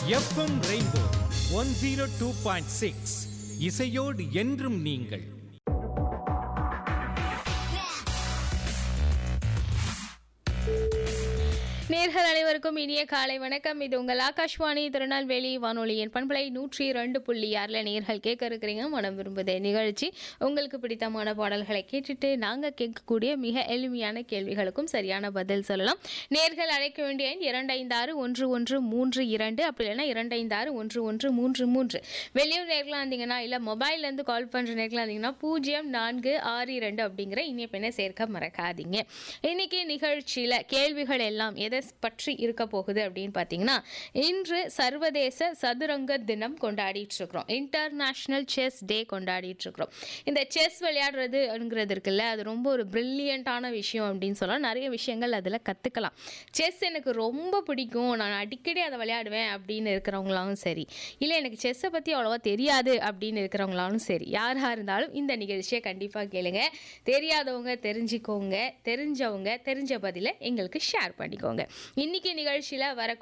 FM rainbow one zero two point six இசையோடு என்றும் நீங்கள் நேர்கள் அனைவருக்கும் இனிய காலை வணக்கம் இது உங்கள் ஆகாஷ்வாணி திருநெல்வேலி வானொலியின் பண்பலை நூற்றி இரண்டு புள்ளி ஆறில் நேர்கள் கேட்க இருக்கிறீங்க மனம் விரும்புதே நிகழ்ச்சி உங்களுக்கு பிடித்தமான பாடல்களை கேட்டுட்டு நாங்கள் கேட்கக்கூடிய மிக எளிமையான கேள்விகளுக்கும் சரியான பதில் சொல்லலாம் நேர்கள் அழைக்க வேண்டிய எண் இரண்டு ஐந்து ஆறு ஒன்று ஒன்று மூன்று இரண்டு அப்படி இல்லைன்னா இரண்டு ஐந்து ஆறு ஒன்று ஒன்று மூன்று மூன்று வெளியூர் நேர்களாக இருந்தீங்கன்னா இல்லை மொபைல்லேருந்து கால் பண்ணுற நேர்களாக இருந்தீங்கன்னா பூஜ்ஜியம் நான்கு ஆறு இரண்டு அப்படிங்கிற இனிய பெண்ணை சேர்க்க மறக்காதீங்க இன்னைக்கு நிகழ்ச்சியில் கேள்விகள் எல்லாம் எதை பற்றி இருக்க போகுது அப்படின்னு பார்த்தீங்கன்னா இன்று சர்வதேச சதுரங்க தினம் கொண்டாடிட்டு இருக்கிறோம் இன்டர்நேஷ்னல் செஸ் டே கொண்டாடிட்டு இருக்கிறோம் இந்த செஸ் விளையாடுறதுங்கிறது இருக்குல்ல அது ரொம்ப ஒரு பிரில்லியண்ட்டான விஷயம் அப்படின்னு சொல்லலாம் நிறைய விஷயங்கள் அதில் கற்றுக்கலாம் செஸ் எனக்கு ரொம்ப பிடிக்கும் நான் அடிக்கடி அதை விளையாடுவேன் அப்படின்னு இருக்கிறவங்களாலும் சரி இல்லை எனக்கு செஸ்ஸை பற்றி அவ்வளோவா தெரியாது அப்படின்னு இருக்கிறவங்களாலும் சரி யாராக இருந்தாலும் இந்த நிகழ்ச்சியை கண்டிப்பாக கேளுங்க தெரியாதவங்க தெரிஞ்சுக்கோங்க தெரிஞ்சவங்க தெரிஞ்ச பதிலை எங்களுக்கு ஷேர் பண்ணிக்கோங்க இன்னைக்கு நிகழ்ச்சியில் வரக்கூடிய